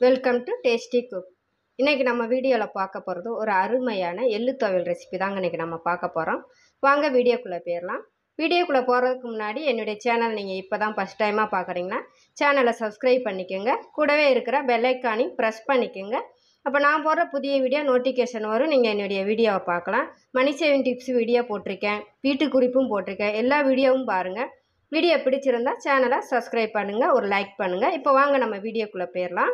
welcome to tasty cook இன்றைக்கி நம்ம வீடியோவில் பார்க்க போகிறது ஒரு அருமையான எள்ளு துவையல் ரெசிபி தாங்க இன்றைக்கி நம்ம பார்க்க போகிறோம் வாங்க வீடியோக்குள்ளே போயிடலாம் வீடியோக்குள்ளே போகிறதுக்கு முன்னாடி என்னுடைய சேனல் நீங்கள் இப்போ தான் ஃபஸ்ட் டைமாக பார்க்குறீங்கன்னா சேனலை சப்ஸ்கிரைப் பண்ணிக்கோங்க கூடவே இருக்கிற பெல்லைக்கானையும் ப்ரெஸ் பண்ணிக்கோங்க அப்போ நான் போடுற புதிய வீடியோ நோட்டிஃபிகேஷன் வரும் நீங்கள் என்னுடைய வீடியோவை பார்க்கலாம் மணி சேவிங் டிப்ஸ் வீடியோ போட்டிருக்கேன் வீட்டு குறிப்பும் போட்டிருக்கேன் எல்லா வீடியோவும் பாருங்கள் வீடியோ பிடிச்சிருந்தா சேனலை சப்ஸ்கிரைப் பண்ணுங்கள் ஒரு லைக் பண்ணுங்கள் இப்போ வாங்க நம்ம வீடியோக்குள்ளே போயிடலாம்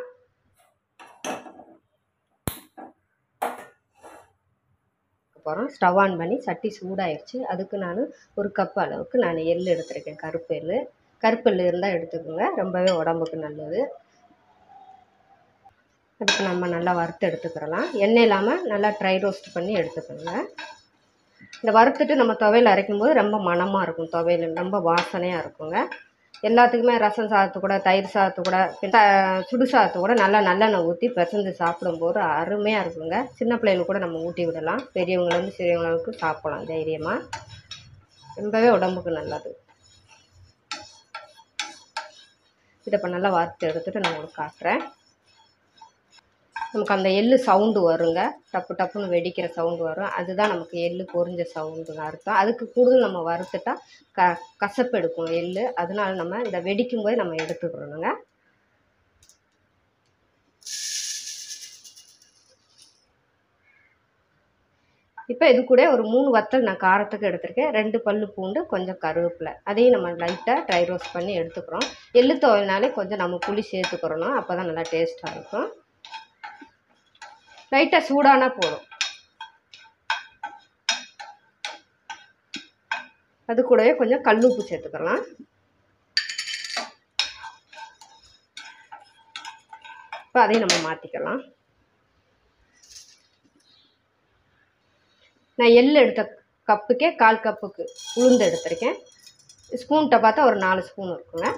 அப்புறம் ஸ்டவ் ஆன் பண்ணி சட்டி சூடாயிருச்சு அதுக்கு நான் ஒரு கப் அளவுக்கு நான் எள் எடுத்திருக்கேன் கருப்பு எள் கருப்பு எள் இருந்தால் எடுத்துக்கோங்க ரொம்பவே உடம்புக்கு நல்லது அதுக்கு நம்ம நல்லா வறுத்து எடுத்துக்கிறலாம் எண்ணெய் இல்லாமல் நல்லா ட்ரை ரோஸ்ட் பண்ணி எடுத்துக்கோங்க இந்த வறுத்துட்டு நம்ம துவையல் அரைக்கும் போது ரொம்ப மணமாக இருக்கும் துவையல் ரொம்ப வாசனையாக இருக்குங்க எல்லாத்துக்குமே ரசம் சாதத்து கூட தயிர் சாதத்து கூட த சுடு சாதத்து கூட நல்லா நல்லெண்ணெய் ஊற்றி பிசைஞ்சு சாப்பிடும்போது அருமையாக இருக்குங்க சின்ன பிள்ளைகளுக்கு கூட நம்ம ஊட்டி விடலாம் பெரியவங்கலேருந்து சிறியவங்களுக்கு சாப்பிடலாம் தைரியமாக ரொம்பவே உடம்புக்கு நல்லது இதை இப்போ நல்லா வறுத்து எடுத்துகிட்டு நான் உங்களுக்கு காட்டுறேன் நமக்கு அந்த எள்ளு சவுண்டு வருங்க டப்பு டப்புன்னு வெடிக்கிற சவுண்டு வரும் அதுதான் நமக்கு எள்ளு பொரிஞ்ச சவுண்டுன்னு அர்த்தம் அதுக்கு கூடுதல் நம்ம வறுத்துட்டா க கசப்பு எடுக்கும் எள்ளு அதனால நம்ம இந்த வெடிக்கும் போது நம்ம எடுத்துக்கிறோனுங்க இப்போ இது கூட ஒரு மூணு வத்தல் நான் காரத்துக்கு எடுத்திருக்கேன் ரெண்டு பல்லு பூண்டு கொஞ்சம் கருவேப்பிலை அதையும் நம்ம லைட்டாக ட்ரை ரோஸ்ட் பண்ணி எடுத்துக்கிறோம் எள்ளு துவையினாலே கொஞ்சம் நம்ம புளி சேர்த்துக்கிறணும் அப்போ தான் நல்லா டேஸ்ட்டாக இருக்கும் லைட்டாக சூடானா போதும் அது கூடவே கொஞ்சம் கல்லுப்பு சேர்த்துக்கலாம் இப்போ அதையும் நம்ம மாற்றிக்கலாம் நான் எள் எடுத்த கப்புக்கே கால் கப்புக்கு உளுந்து எடுத்திருக்கேன் ஸ்பூன்கிட்ட பார்த்தா ஒரு நாலு ஸ்பூன் இருக்குங்க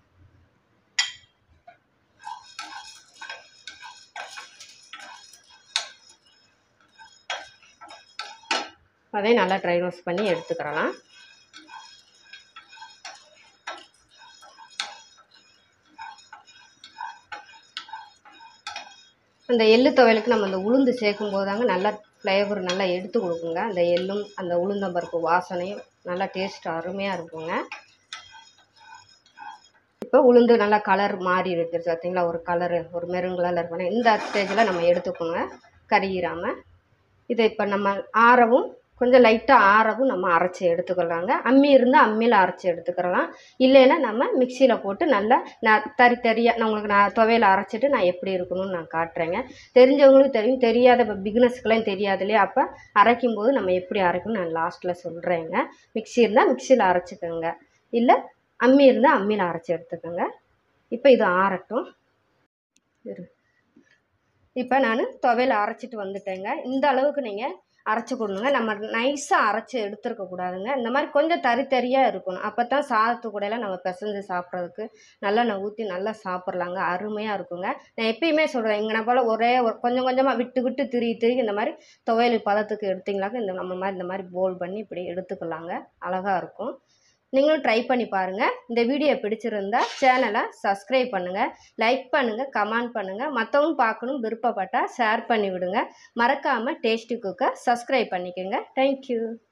அதையும் நல்லா ட்ரை ரோஸ்ட் பண்ணி எடுத்துக்கிறலாம் அந்த எள்ளு துவையலுக்கு நம்ம அந்த உளுந்து சேர்க்கும் போதாங்க நல்லா ஃப்ளேவர் நல்லா எடுத்து கொடுக்குங்க அந்த எள்ளும் அந்த உளுந்தம்பருப்பு வாசனையும் நல்லா டேஸ்ட் அருமையாக இருக்குங்க இப்போ உளுந்து நல்லா கலர் மாறி இருக்குது பார்த்தீங்களா ஒரு கலரு ஒரு மெருங் கலரில் இருக்கணும் இந்த ஸ்டேஜில் நம்ம எடுத்துக்கோங்க கருகிராமல் இதை இப்போ நம்ம ஆறவும் கொஞ்சம் லைட்டாக ஆறவும் நம்ம அரைச்சி எடுத்துக்கலாங்க அம்மி இருந்தால் அம்மியில் அரைச்சி எடுத்துக்கிறலாம் இல்லைன்னா நம்ம மிக்சியில் போட்டு நல்லா நான் தறி தறியாக நான் உங்களுக்கு நான் துவையில் அரைச்சிட்டு நான் எப்படி இருக்கணும்னு நான் காட்டுறேங்க தெரிஞ்சவங்களுக்கு தெரியும் தெரியாத இப்போ பிகினஸ்க்கெலாம் தெரியாது இல்லையா அப்போ அரைக்கும் போது நம்ம எப்படி அரைக்கணும்னு நான் லாஸ்ட்டில் சொல்கிறேங்க மிக்சி இருந்தால் மிக்சியில் அரைச்சிக்கோங்க இல்லை அம்மி இருந்தால் அம்மியில் அரைச்சி எடுத்துக்கோங்க இப்போ இது ஆறட்டும் இரு இப்போ நான் துவையில் அரைச்சிட்டு வந்துட்டேங்க இந்த அளவுக்கு நீங்கள் அரைச்சி கொடுங்க நம்ம நைஸாக அரைச்சி எடுத்துருக்க கூடாதுங்க இந்த மாதிரி கொஞ்சம் தறி தறியாக இருக்கணும் அப்போ தான் சாதத்து கூடையில் நம்ம பிசைஞ்சு சாப்பிட்றதுக்கு நல்லெண்ணெய் ஊற்றி நல்லா சாப்பிட்லாங்க அருமையாக இருக்குங்க நான் எப்பயுமே சொல்கிறேன் இங்கே போல் ஒரே ஒரு கொஞ்சம் கொஞ்சமாக விட்டு விட்டு திரி திரி இந்த மாதிரி துவையல் பதத்துக்கு எடுத்திங்களாக்க இந்த நம்ம மாதிரி இந்த மாதிரி போல் பண்ணி இப்படி எடுத்துக்கலாங்க அழகாக இருக்கும் நீங்களும் ட்ரை பண்ணி பாருங்கள் இந்த வீடியோ பிடிச்சிருந்தா சேனலை சப்ஸ்கிரைப் பண்ணுங்கள் லைக் பண்ணுங்கள் கமெண்ட் பண்ணுங்கள் மற்றவங்க பார்க்கணும் விருப்பப்பட்டால் ஷேர் பண்ணி விடுங்க மறக்காமல் டேஸ்டி குக்கை சப்ஸ்கிரைப் பண்ணிக்கோங்க தேங்க்யூ